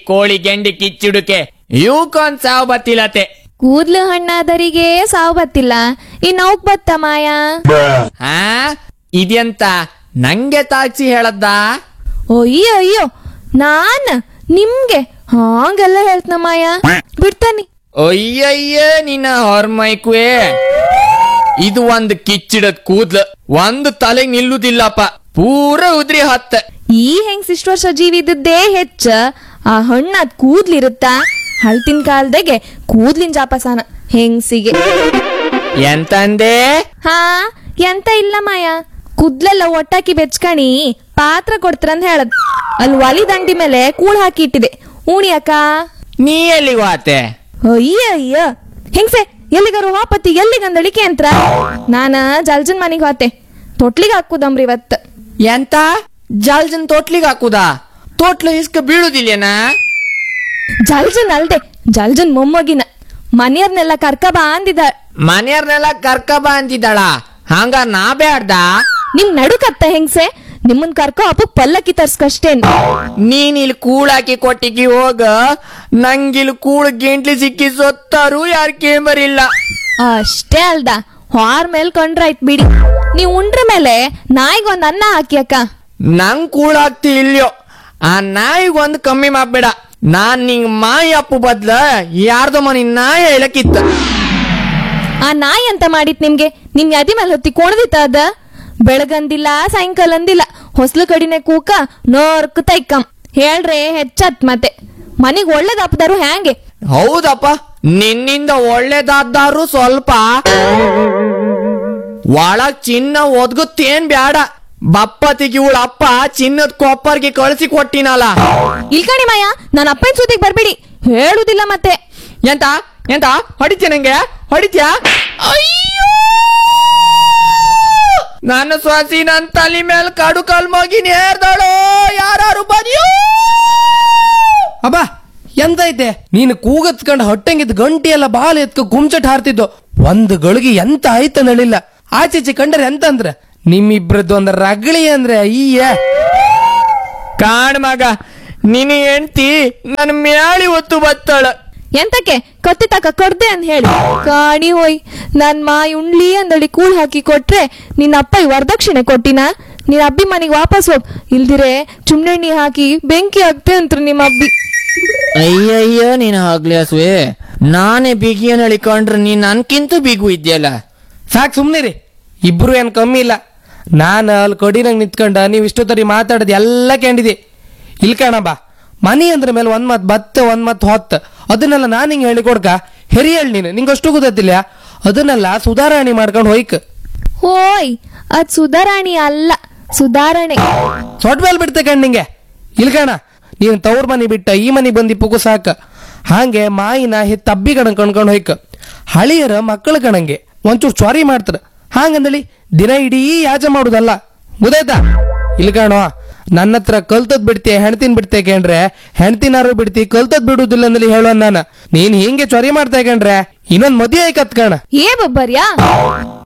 ಕೋಳಿ ಗೆಂಡಿ ಕಿಚ್ಚುಡುಕೆ ಇವಕ್ಕೊಂದ್ ಸಾವು ಬತ್ತಿಲತೆ ಕೂದ್ಲು ಹಣ್ಣಾದರಿಗೆ ಸಾವು ಬತ್ತಿಲ್ಲ ಇನ್ ಅವಕ್ ಬತ್ತ ಮಾಯ ಹಾ ಇದೆಂತ ನಂಗೆ ತಾಕ್ಸಿ ಹೇಳದ್ದ ಅಯ್ಯೋ ಅಯ್ಯೋ ನಾನ್ ನಿಮ್ಗೆ ಹಾಂಗೆಲ್ಲ ಹೇಳ್ತನ ಮಾಯ ಬಿಡ್ತಾನಿ ಅಯ್ಯಯ್ಯ ನಿನ್ನ ಹೊರ್ಮೈಕುವೆ ಇದು ಒಂದ್ ಕಿಚ್ಚಿಡದ್ ಕೂದ್ಲು ಒಂದು ತಲೆಗ್ ನಿಲ್ಲುದಿಲ್ಲಪ್ಪ ಪೂರ ಉದ್ರಿ ಹತ್ತ ಈ ಹೆಂಗ್ ಇಷ್ಟು ವರ್ಷ ಜೀವಿ ಇದ್ದದ್ದೇ ಹೆಚ್ಚ ಆ ಹಣ್ಣಾದ್ ಕೂದ್ಲಿರುತ್ತ ಹಳ್ತಿನ ಕಾಲ್ದಾಗೆ ಕೂದ್ಲಿನ ಜಾಪಸಾನ ಹೆಂಗ್ಸಿಗೆ ಎಂತಂದೆ ಹಾ ಎಂತ ಇಲ್ಲ ಮಾಯ ಕುದ್ಲೆಲ್ಲ ಒಟ್ಟಾಕಿ ಬೆಚ್ಕಣಿ ಪಾತ್ರ ಕೊಡ್ತಾರಂತ ಹೇಳದ್ ಅಲ್ಲಿ ಒಲಿ ದಂಡಿ ಮೇಲೆ ಕೂಳ್ ಹಾಕಿ ಇಟ್ಟಿದೆ ಉಣಿ ಅಕ್ಕ ನೀ ಎಲ್ಲಿಗೆ ವಾತೆ ಅಯ್ಯ ಅಯ್ಯ ಹೆಂಗ್ಸೆ ಎಲ್ಲಿಗಾರು ವಾಪತಿ ಎಲ್ಲಿಗಂದಳಿಕೆ ಅಂತ ನಾನ ಜಲ್ಜನ್ ಮನಿಗ್ ಹೋತೆ ತೊಟ್ಲಿಗೆ ಹಾಕುದಮ್ರಿ ಇವತ್ತು ಎಂತ ಜಲ್ಜನ್ ತೋಟ್ಲಿಗ್ ಹಾಕುದಾ ತೋಟ್ಲು ಇಸ್ಕ ಬೀಳುದಿಲ್ಲೇನಾ ಜಲ್ಜನ್ ಅಲ್ದೆ ಜಲ್ಜನ್ ಮೊಮ್ಮಗಿನ ಮನೆಯವ್ರನ್ನೆಲ್ಲ ಕರ್ಕ ಬಾ ಅಂದಿದ ಮನೆಯವ್ರನ್ನೆಲ್ಲ ಕರ್ಕ ಬಾ ಅಂತಿದ್ದಾಳ ಹಂಗ ನಾ ಬ್ಯಾಡ್ದ ನಿಮ್ ನಡುಕತ್ತ ಹೆಂಗ್ಸೆ ನಿಮ್ಮನ್ ಕರ್ಕೊ ಅಪ್ಪಕ್ ಪಲ್ಲಕ್ಕಿ ತರ್ಸ್ಕಷ್ಟೇನ್ ನೀನ್ ಇಲ್ಲಿ ಕೂಳಾಕಿ ಕೊಟ್ಟಿಗಿ ಹೋಗ ನಂಗಿಲ್ ಕೂಳ್ ಗಿಂಟ್ಲಿ ಸಿಕ್ಕಿ ಸೊತ್ತಾರು ಯಾರ್ ಕೇಂಬರಿಲ್ಲ ಅಷ್ಟೇ ಅಲ್ದ ಹಾರ್ ಮೇಲ್ ಕೊಂಡ್ರಾಯ್ತ್ ಬಿಡಿ ನೀವ್ ಉಂಡ್ರ ಮೇಲೆ ನಾಯಿಗೊಂದ್ ಅನ್ನ ಹಾಕಿ ಅಕ್ಕ ನಂಗ್ ಕೂಳಾಗ್ತಿ ಇಲ್ಯೋ ಆ ನಾಯಿಗ್ ಒಂದ್ ಕಮ್ಮಿ ಮಾಡ್ಬೇಡ ನಾನ್ ನಿಂಗ್ ಮಾಯಿ ಅಪ್ಪು ಬದ್ಲ ಯಾರ್ದೋ ಮನಿ ನಾಯಿ ಹೇಳಕ್ಕಿತ್ತ ಆ ನಾಯಿ ಅಂತ ಮಾಡಿತ್ ನಿಮ್ಗೆ ನಿಮ್ ಯಾದಿ ಮೇಲೆ ಹೊತ್ತಿ ಕೊಣದಿತ್ತ ಅದ ಬೆಳಗಂದಿಲ್ಲ ಸಾಯಂಕಾಲ ಅಂದಿಲ್ಲ ಹೊಸ್ಲು ಕಡಿನೆ ಕೂಕ ನೋರ್ಕ್ ತೈಕಂ ಹೇಳ್ರೆ ಹೆಚ್ಚತ್ ಮತ್ತೆ ಮನಿಗ್ ಒಳ್ಳೇದಾಪದಾರು ಹ್ಯಾಂಗೆ ಹೌದಪ್ಪ ನಿನ್ನಿಂದ ಒಳ್ಳೇದಾದ್ದಾರು ಸ್ವಲ್ಪ ಒಳಗ್ ಚಿನ್ನ ಒದ್ಗುತ್ತೇನ್ ಬ್ಯಾಡ ಬಪ್ಪತಿಗೆ ಇವಳ ಅಪ್ಪ ಚಿನ್ನದ ಕೊಪ್ಪರ್ಗೆ ಕಳಿಸಿ ಕೊಟ್ಟಿನಲ್ಲ ಇಲ್ಕಣಿ ಮಾಯ ನನ್ನ ಅಪ್ಪನ ಸುದ್ದಿಗೆ ಬರ್ಬೇಡಿ ಹೇಳುದಿಲ್ಲ ಮತ್ತೆ ಎಂತ ಎಂತ ಹೊಡಿತ್ಯ ನಂಗೆ ಹೊಡಿತ್ಯಾ ಅಯ್ಯೋ ನನ್ನ ಸ್ವಾಸಿ ನನ್ ತಲೆ ಮೇಲೆ ಕಾಡು ಕಾಲ್ ಮಗಿ ನೇರ್ದಳು ಯಾರು ಬದಿಯೋ ಅಬ್ಬ ಎಂತ ಐತೆ ನೀನು ಕೂಗತ್ಕಂಡ್ ಹೊಟ್ಟೆಂಗಿದ್ ಗಂಟಿ ಎಲ್ಲ ಬಾಲ ಎತ್ಕ ಗುಮ್ಚಟ್ ಹಾರ್ತಿದ್ದು ಒಂದ್ ಗಳಿಗೆ ಎಂತ ಆಯ್ತ ನಳಿಲ್ಲ ಆಚೀಚೆ ಕಂಡ್ರೆ ಎಂತ ಅಂದ್ರ ನಿಮ್ಮಿಬ್ರದ್ದು ಒಂದ್ ರಗಳಿ ಅಂದ್ರೆ ಅಯ್ಯ ಕಾಣ್ ಮಗ ನಿನ್ನ ಹೆಂಡ್ತಿ ನನ್ ಮ್ಯಾಳಿ ಒತ್ತು ಬತ್ತಾಳ ಎಂತಕ್ಕೆ ಕತ್ತಿ ತಕ ಕೊಡ್ದೆ ಅಂತ ಹೇಳಿ ಕಾಣಿ ಹೋಯ್ ನನ್ ಮಾಯಿ ಉಣ್ಲಿ ಅಂದಳಿ ಕೂಳ್ ಹಾಕಿ ಕೊಟ್ರೆ ನಿನ್ನ ಅಪ್ಪ ಈ ವರದಕ್ಷಿಣೆ ಕೊಟ್ಟಿನ ನಿನ್ನ ಅಬ್ಬಿ ಮನೆಗೆ ವಾಪಸ್ ಹೋಗ್ ಇಲ್ದಿರೆ ಚುಮ್ನೆಣ್ಣಿ ಹಾಕಿ ಬೆಂಕಿ ಹಾಕ್ತೆ ಅಂತ್ರು ನಿಮ್ಮ ಅಬ್ಬಿ ಅಯ್ಯಯ್ಯ ನೀನ್ ಆಗ್ಲಿ ಹಸುವೆ ನಾನೇ ಬಿಗಿಯನ್ ಹೇಳಿಕೊಂಡ್ರೆ ನೀನ್ ನನ್ಕಿಂತ ಬಿಗು ಇದ್ಯಲ್ಲ ಸಾಕ್ ಸುಮ್ನಿರಿ ಇಬ್ರು ಏನ್ ಕಮ್ಮಿ ಇಲ್ಲ ನಾನು ಅಲ್ಲಿ ಕಡಿನಂಗ್ ನಿಂತ್ಕೊಂಡ ನೀವು ಇಷ್ಟೊತ್ತರಿ ಮಾತಾಡೋದು ಎಲ್ಲ ಕೇಳಿದೆ ಇಲ್ ಕಣ ಬಾ ಮನಿ ಅಂದ್ರ ಮೇಲೆ ಒಂದ್ ಮತ್ ಬತ್ತ ಒಂದ್ ಮತ್ ಹೊತ್ತ ಅದನ್ನೆಲ್ಲ ನಾನು ಹಿಂಗೆ ಹೇಳಿ ಕೊಡ್ಕ ಹೆರಿ ಹೇಳಿ ನೀನು ನಿಂಗೆ ಅಷ್ಟು ಗೊತ್ತಿಲ್ಲ ಅದನ್ನೆಲ್ಲ ಸುಧಾರಣೆ ಮಾಡ್ಕೊಂಡು ಹೋಯ್ಕ ಹೋಯ್ ಅದ್ ಸುಧಾರಾಣಿ ಅಲ್ಲ ಸುಧಾರಣೆ ಸೊಟ್ಟ ಮೇಲೆ ಬಿಡ್ತೆ ಕಣ್ ನಿಂಗೆ ಇಲ್ಕಣ ನೀನು ತವ್ರ ಮನೆ ಬಿಟ್ಟ ಈ ಮನೆ ಬಂದಿ ಪುಗು ಸಾಕ ಹಾಗೆ ಮಾಯಿನ ಹೆತ್ತ ಅಬ್ಬಿ ಕಣ ಕಣ್ಕೊಂಡು ಹೋಯ್ಕ ಹಳಿಯರ ಮಕ್ಕಳ ಕಣಂಗೆ ಒಂಚೂರು ಚ್ವಾರಿ ಮಾಡ್ತಾರ ಹಾಗಂದಳಿ ದಿನ ಇಡೀ ಯಾಜ ಮಾಡುದಲ್ಲ ಗೊತ್ತಾಯ್ತಾ ಇಲ್ಕಣೋ ನನ್ನ ಹತ್ರ ಕಲ್ತದ್ ಬಿಡ್ತಿ ಹೆಣ್ತಿನ್ ಬಿಡ್ತೆ ಕೇಂಡ್ರೆ ಹೆಣ್ತಿನಾರು ಬಿಡ್ತಿ ಕಲ್ತದ್ ಬಿಡುದಿಲ್ಲ ಅಂದಲಿ ಹೇಳೋ ನಾನು ನೀನ್ ಹಿಂಗೆ ಚೊರಿ ಮಾಡ್ತಾ ಕೇಂಡ್ರೆ ಇನ್ನೊಂದ್ ಮದುವೆ ಆಯ್ಕತ್ ಕಣ ಏ ಬಬ್ಬರ್ಯಾ